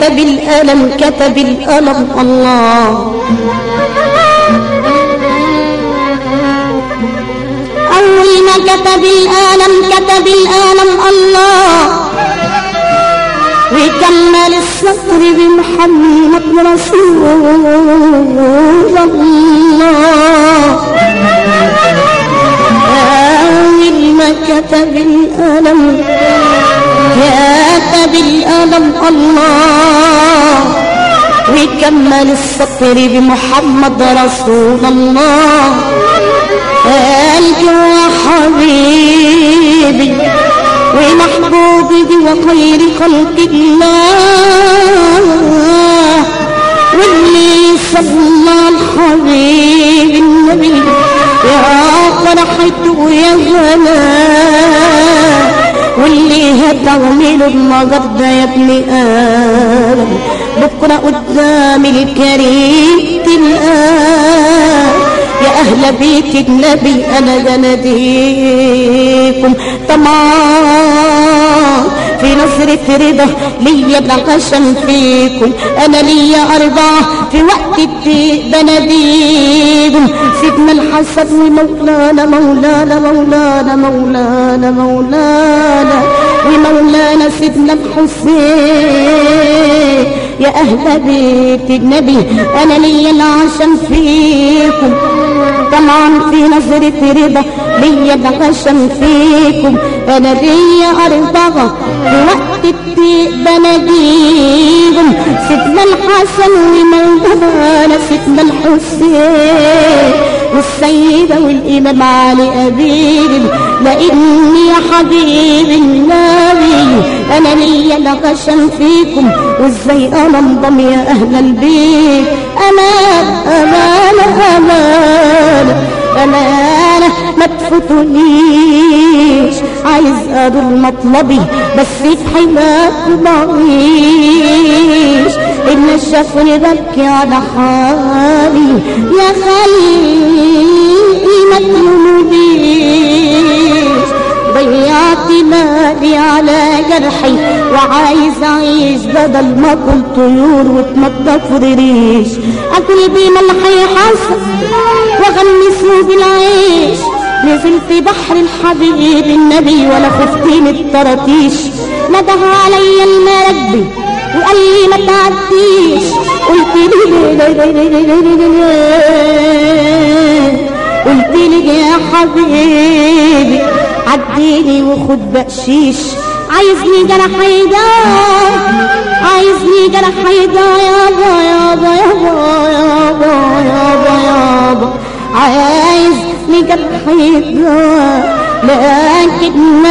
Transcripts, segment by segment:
كتب الألم كتب الألم الله أول ما كتب الألم كتب الألم الله وكمل السطر بمحمد رسول الله أول ما كتب الألم كتب الألم الله وكمل السطر بمحمد رسول الله قال يا حبيبي ومحبوبي وخير خلق الله واللي صلى الحبيب النبي يا فرحته يا غلا واللي هتعمله النهارده يا ابن آدم بكره قدام الكريم تلقاه يا أهل بيت النبي أنا بناديكم طمعان في نظرة رضا ليا العشم فيكم أنا ليا أربعة في وقت الضيق بناديكم سيدنا الحسن ومولانا مولانا مولانا مولانا مولانا ومولانا سيدنا الحسين يا أهل بيت النبي أنا ليا العشم فيكم طبعا في نظرة رضا ليا العشم فيكم أنا ليا أربعة في وقت الضيق بناديهم سيدنا الحسن ومولانا سيدنا الحسين والسيدة والإمام علي أبيهم لإني يا حبيبي النبي أنا ليا الغشم فيكم وإزاي أنا انضم يا أهل البيت أمان أمان أمان أمانة ما تفوتونيش عايز أدور مطلبي بس في حماك معيش إن شافني ببكي على حالي يا خلي ما تلومنيش ضيعت مالي على جرحي وعايز اعيش بدل ما كنت طيور واتنضف ريش اكل بملحي حسن واغمسه بالعيش نزلت بحر الحبيب النبي ولا خفت من الطراطيش نده عليا المربي وقال لي ما تعديش قلت لي ليه ليه ليه ليه ليه ليه ليه قلت لي يا حبيبي عديني وخد بقشيش عايزني جرح يدا عايزني جرح يدا يابا يابا يابا يابا يابا يابا عايزني جرح يدا لكن ما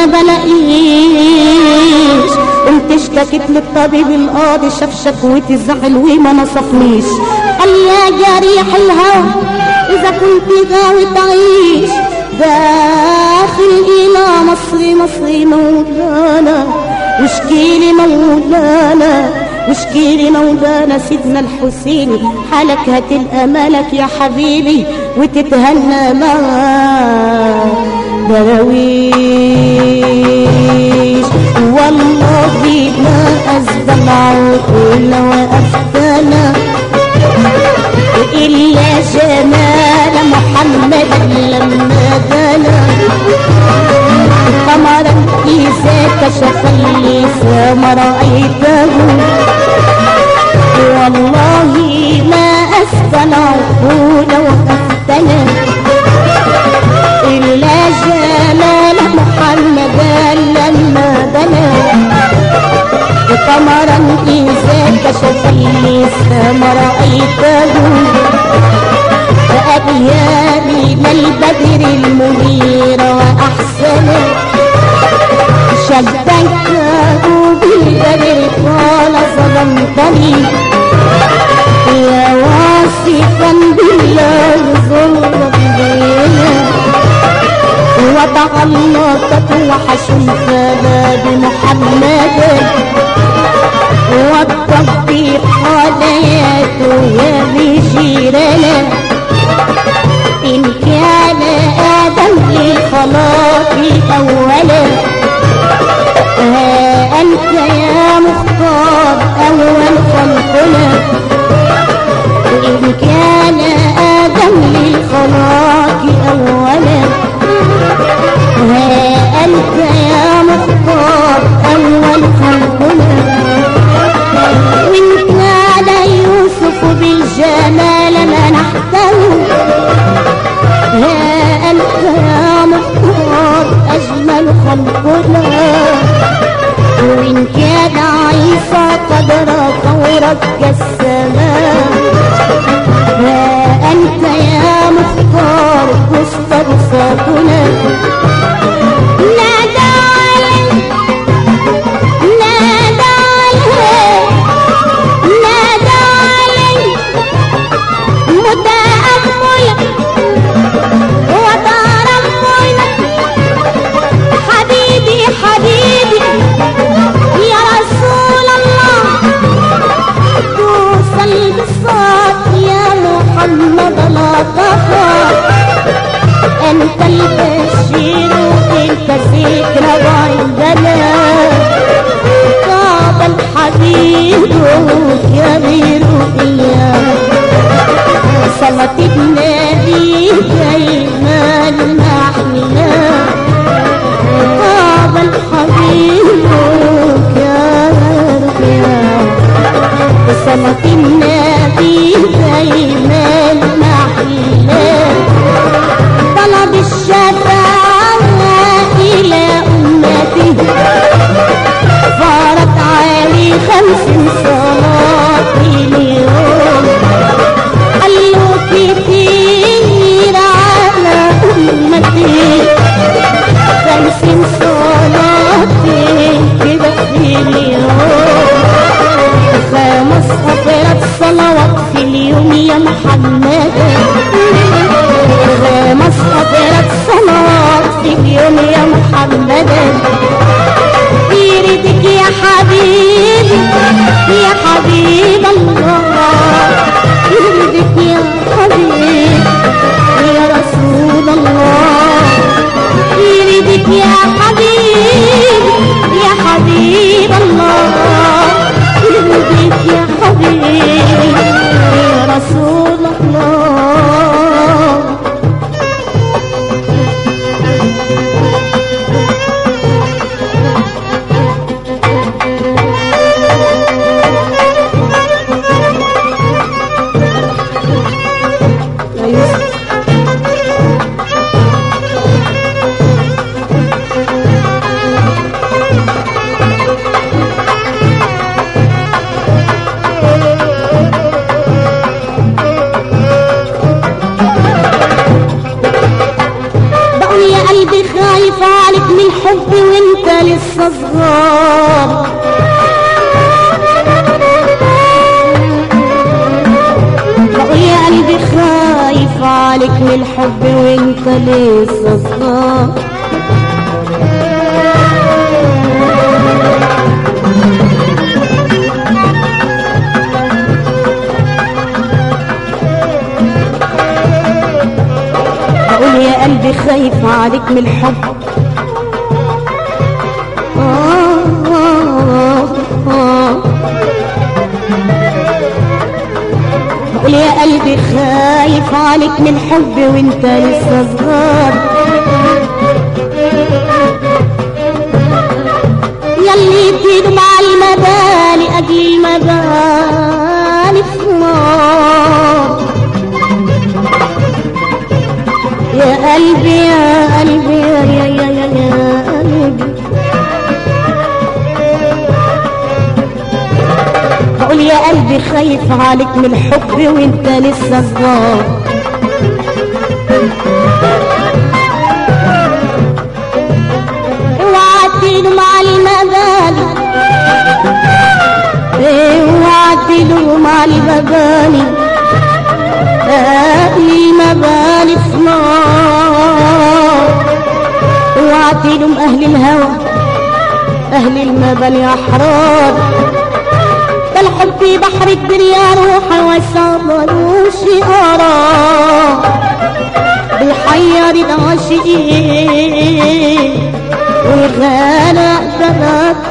بلاقيش قمت اشتكيت للطبيب القاضي شاف شكوتي زعل وما نصفنيش قال يا جريح الهوى اذا كنت غاوي تعيش داخل الى مصر مصر مولانا واشكيلي مولانا واشكيلي مولانا سيدنا الحسين حالك هتلقى مالك يا حبيبي وتتهنى معاه دراويش والله ما أزدم عقول وأفتنا إلا جمال محمد لما دنا قمرا إذا كشف اللسان رأيته والله ما أسفل عقول وأفتنا إلا جمال محمد لما دنا قمرا إذا كشف اللسان رأيته فأبيا من البدر المنير وأحسن شدك بالبدر قال ظلمتني يا واصفا بالله ظلم بينا وتعلقت وحش فلا بمحمد والتطبيق حالياته يا بشيرنا إن كان آدم للخلاق أولا ها أنت يا مختار أول محمد لا تخاف انت البشير وانت ذكرى عندنا طاب الحبيب كبير اياه صلاة النبي دايما محلى طاب الحبيب كبير صلاة النبي دايما محلى طلب الشفاعة إلى أمته فارت علي خمس صلاة اليوم قالوا كتير على أمتي خمس صلاة كده في اليوم خمس أفراد صلوات في اليوم يا محمد خمس أفراد صلوات في اليوم يا محمد يريدك يا حبيبي يا حبيب الله يريدك يا حبيبي يا رسول الله يريدك يا حبيبي يا حبيب الله يريدك يا حبيبي يا رسول الله يا يوسف بقول يا قلبي خايف عليك من الحب وانت لسه صغار بقول يا قلبي خايف عليك من الحب وانت لسه صغار بقول يا قلبي خايف عليك من الحب آه آه آه. بقول يا قلبي خايف عليك من الحب وانت لسه صغار يلي تيجي مع المبالي اجل المبالي في نار يا قلبي يا قلبي يا يا يا يا, يا قلبي بقول يا قلبي خايف عليك من الحب وانت لسه صغار اوعى تيجي مع المبالي اوعى تيجي مع المبالي اهلي مبالي في نار وعديلهم اهل الهوى اهل المبالي احرار ده الحب بحر الدنيا روح وصبروش اراه بيحير العاشقين ويغرق بنات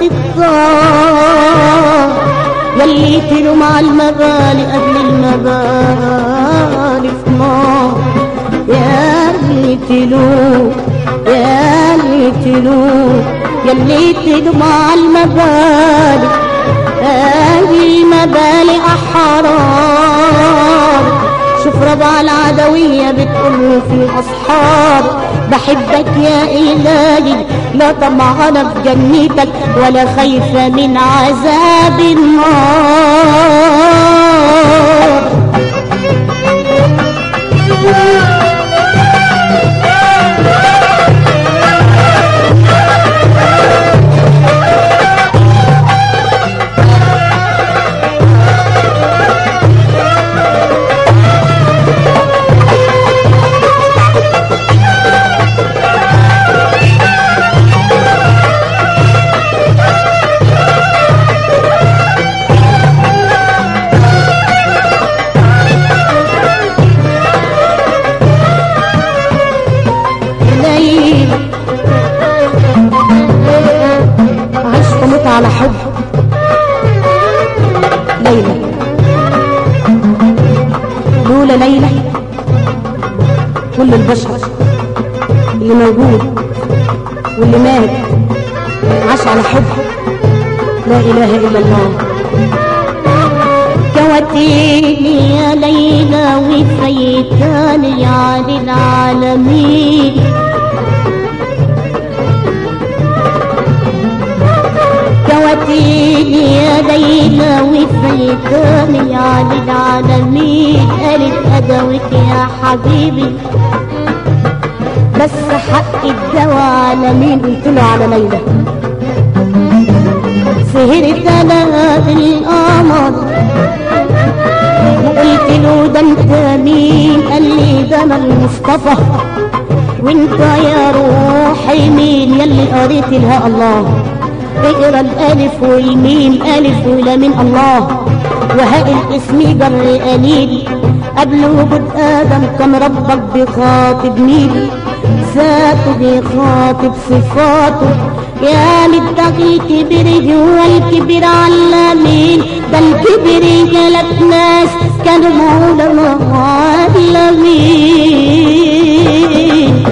الدار يلي تلو مع المبالي قبل المبالي في نار يا اللي تلو يا اللي تلو يلي تلو مع المبالي هذه المبالي أحرار شوف ربع العدوية بتقول في الأصحاب بحبك يا إلهي لا طمعانة في جنتك ولا خايفة من عذاب النار لولا ليلى كل البشر اللي موجود واللي مات عاش على حب لا اله الا الله كوتيني يا ليلى وفيتاني عن العالمين كوتيني يا ليلى وفيتاني عن العالمين قالت أدوك يا حبيبي بس حق الدواء على مين قلت له على ليلى سهرت انا بالقمر وقلت له ده انت مين قال لي ده انا المصطفى وانت يا روحي مين يلي قريت لها الله اقرا الالف والميم الف ولامين الله وهاء الاسم جر قليل قبل وجود ادم كان ربك بخاطب مين ذاته بيخاطب صفاته يا للدغي كبر هو الكبر علامين ده الكبر جلت ناس كانوا مولانا علامين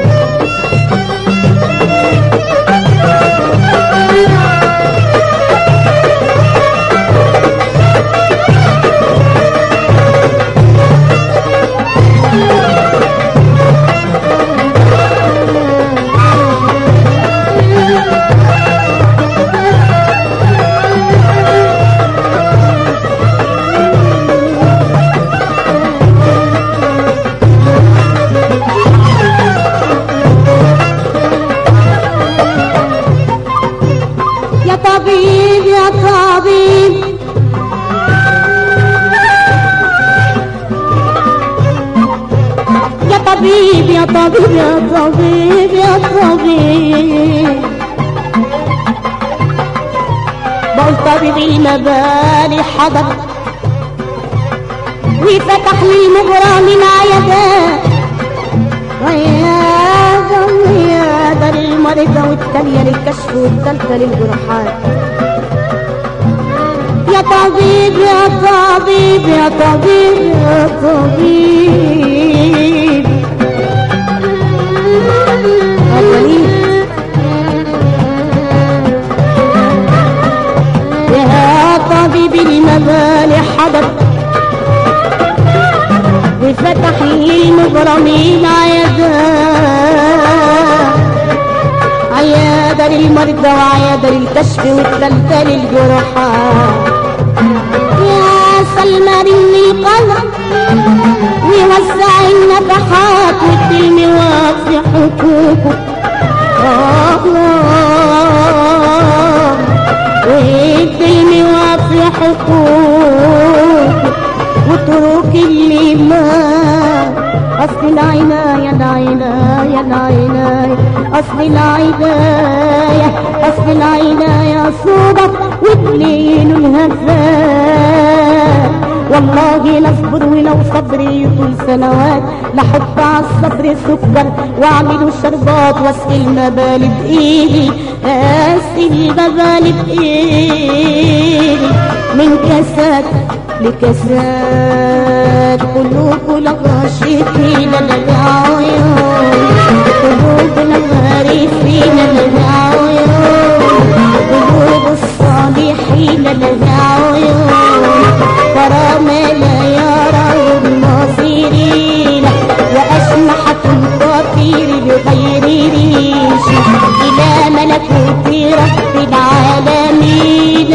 يا طبيب يا طبيب يا طبيب يا طبيب يا طبيب يا طبيب بقول طبيب المباني حضر وفتح لي المغرى من عيادات عيادة عيادة للمرضى والتانية للكشف والتالتة للجراحات يا طبيب يا طبيب يا طبيب يا طبيب الوليد يا طبيب المباني حضر وفتح لي المبرمين عيادات عيادة للمرضى وعيادة للكشف والتالتة للجراحات يا سلمى رني القلم ويوزع النفحات والدم واقف حقوقه آه آه والدم واقف حقوقه واترك اللي ما اصل العناية العناية العناية اصل العناية اصل العناية صوبك وتلين الهفاء والله نصبر ولو صبري يطول سنوات لحط على الصبر سكر واعمل شربات واسقي المبالي بايدي اسقي المبالي بايدي من كاسات لكاسات قلوب الغاشقين لدى عيون قلوب الغارفين لدى عيون قلوب الصالحين لدى عيون كرامة لا يراه الناظرين وأشمحة تطير بغير ريش إلى ملكوت رب العالمين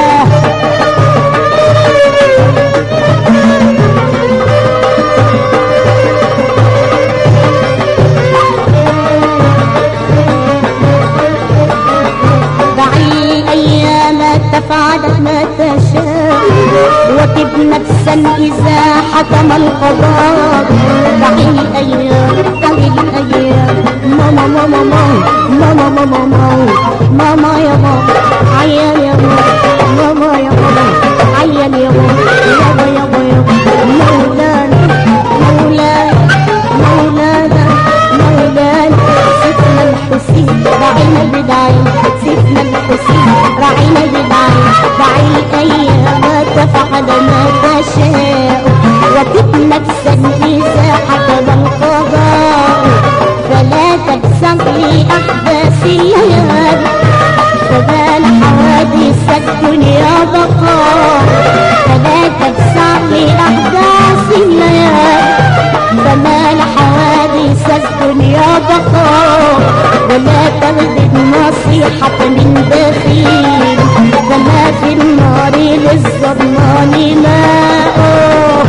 دعي الأيام تفعلت ما تشاء وكب نفسا إذا حكم القضاء دعي الأيام دعي الأيام ماما ماما ماما ماما ماما ماما يا ماما عيال يا ماما ماما يا ماما عيال يا ماما يابا يابا يابا مولانا مولانا مولانا مولانا سيدنا الحسين راعينا بداية سيدنا الحسين راعينا بداية دعي الأيام تفعل ما تشاء وكب نفسك صيحة من داخل فما في النار للظلمان ماء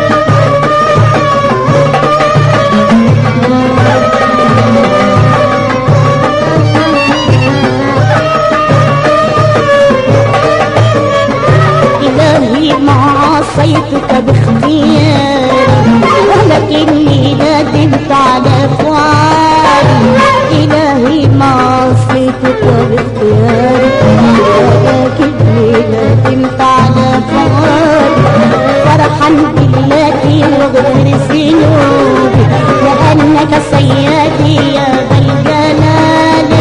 إلهي ما عصيتك باختياري ولكني ندمت على فعالي إلهي ما عصيتك باختياري ولكني ندمت على فعالي فرحا بالتي وغير ذنوبي لأنك سيدي يا ذا الجلال